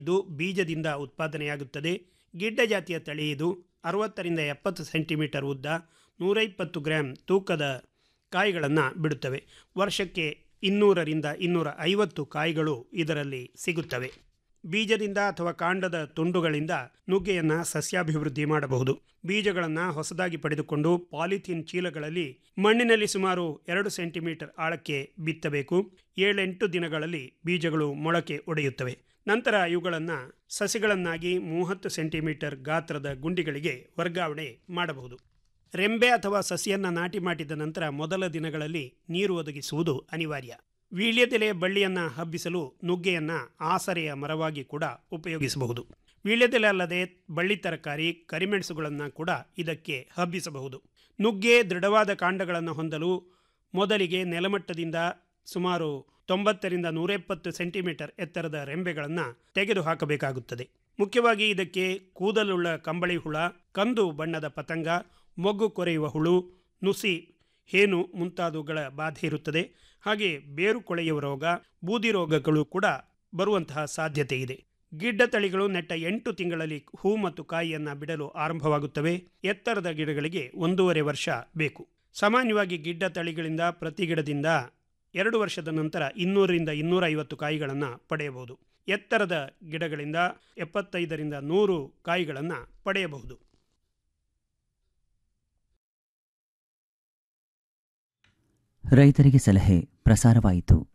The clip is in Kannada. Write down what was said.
ಇದು ಬೀಜದಿಂದ ಉತ್ಪಾದನೆಯಾಗುತ್ತದೆ ಗಿಡ್ಡ ಜಾತಿಯ ತಳಿ ಇದು ಅರವತ್ತರಿಂದ ಎಪ್ಪತ್ತು ಸೆಂಟಿಮೀಟರ್ ಉದ್ದ ನೂರೈಪ್ಪತ್ತು ಗ್ರಾಂ ತೂಕದ ಕಾಯಿಗಳನ್ನು ಬಿಡುತ್ತವೆ ವರ್ಷಕ್ಕೆ ಇನ್ನೂರರಿಂದ ಇನ್ನೂರ ಐವತ್ತು ಕಾಯಿಗಳು ಇದರಲ್ಲಿ ಸಿಗುತ್ತವೆ ಬೀಜದಿಂದ ಅಥವಾ ಕಾಂಡದ ತುಂಡುಗಳಿಂದ ನುಗ್ಗೆಯನ್ನು ಸಸ್ಯಾಭಿವೃದ್ಧಿ ಮಾಡಬಹುದು ಬೀಜಗಳನ್ನು ಹೊಸದಾಗಿ ಪಡೆದುಕೊಂಡು ಪಾಲಿಥೀನ್ ಚೀಲಗಳಲ್ಲಿ ಮಣ್ಣಿನಲ್ಲಿ ಸುಮಾರು ಎರಡು ಸೆಂಟಿಮೀಟರ್ ಆಳಕ್ಕೆ ಬಿತ್ತಬೇಕು ಏಳೆಂಟು ದಿನಗಳಲ್ಲಿ ಬೀಜಗಳು ಮೊಳಕೆ ಒಡೆಯುತ್ತವೆ ನಂತರ ಇವುಗಳನ್ನು ಸಸಿಗಳನ್ನಾಗಿ ಮೂವತ್ತು ಸೆಂಟಿಮೀಟರ್ ಗಾತ್ರದ ಗುಂಡಿಗಳಿಗೆ ವರ್ಗಾವಣೆ ಮಾಡಬಹುದು ರೆಂಬೆ ಅಥವಾ ಸಸಿಯನ್ನು ನಾಟಿ ಮಾಡಿದ ನಂತರ ಮೊದಲ ದಿನಗಳಲ್ಲಿ ನೀರು ಒದಗಿಸುವುದು ಅನಿವಾರ್ಯ ವೀಳ್ಯದೆಲೆ ಬಳ್ಳಿಯನ್ನು ಹಬ್ಬಿಸಲು ನುಗ್ಗೆಯನ್ನು ಆಸರೆಯ ಮರವಾಗಿ ಕೂಡ ಉಪಯೋಗಿಸಬಹುದು ವೀಳ್ಯದೆಲೆ ಅಲ್ಲದೆ ಬಳ್ಳಿ ತರಕಾರಿ ಕರಿಮೆಣಸುಗಳನ್ನು ಕೂಡ ಇದಕ್ಕೆ ಹಬ್ಬಿಸಬಹುದು ನುಗ್ಗೆ ದೃಢವಾದ ಕಾಂಡಗಳನ್ನು ಹೊಂದಲು ಮೊದಲಿಗೆ ನೆಲಮಟ್ಟದಿಂದ ಸುಮಾರು ತೊಂಬತ್ತರಿಂದ ನೂರೆಪ್ಪತ್ತು ಸೆಂಟಿಮೀಟರ್ ಎತ್ತರದ ರೆಂಬೆಗಳನ್ನು ತೆಗೆದು ಹಾಕಬೇಕಾಗುತ್ತದೆ ಮುಖ್ಯವಾಗಿ ಇದಕ್ಕೆ ಕೂದಲುಳ್ಳ ಕಂಬಳಿ ಹುಳ ಕಂದು ಬಣ್ಣದ ಪತಂಗ ಮೊಗ್ಗು ಕೊರೆಯುವ ಹುಳು ನುಸಿ ಹೇನು ಮುಂತಾದವುಗಳ ಬಾಧೆ ಇರುತ್ತದೆ ಹಾಗೆ ಬೇರು ಕೊಳೆಯುವ ರೋಗ ಬೂದಿ ರೋಗಗಳು ಕೂಡ ಬರುವಂತಹ ಸಾಧ್ಯತೆ ಇದೆ ಗಿಡ್ಡ ತಳಿಗಳು ನೆಟ್ಟ ಎಂಟು ತಿಂಗಳಲ್ಲಿ ಹೂ ಮತ್ತು ಕಾಯಿಯನ್ನು ಬಿಡಲು ಆರಂಭವಾಗುತ್ತವೆ ಎತ್ತರದ ಗಿಡಗಳಿಗೆ ಒಂದೂವರೆ ವರ್ಷ ಬೇಕು ಸಾಮಾನ್ಯವಾಗಿ ಗಿಡ್ಡ ತಳಿಗಳಿಂದ ಪ್ರತಿ ಗಿಡದಿಂದ ಎರಡು ವರ್ಷದ ನಂತರ ಇನ್ನೂರರಿಂದ ಇನ್ನೂರ ಐವತ್ತು ಕಾಯಿಗಳನ್ನು ಪಡೆಯಬಹುದು ಎತ್ತರದ ಗಿಡಗಳಿಂದ ಎಪ್ಪತ್ತೈದರಿಂದ ನೂರು ಕಾಯಿಗಳನ್ನು ಪಡೆಯಬಹುದು ರೈತರಿಗೆ ಸಲಹೆ ಪ್ರಸಾರವಾಯಿತು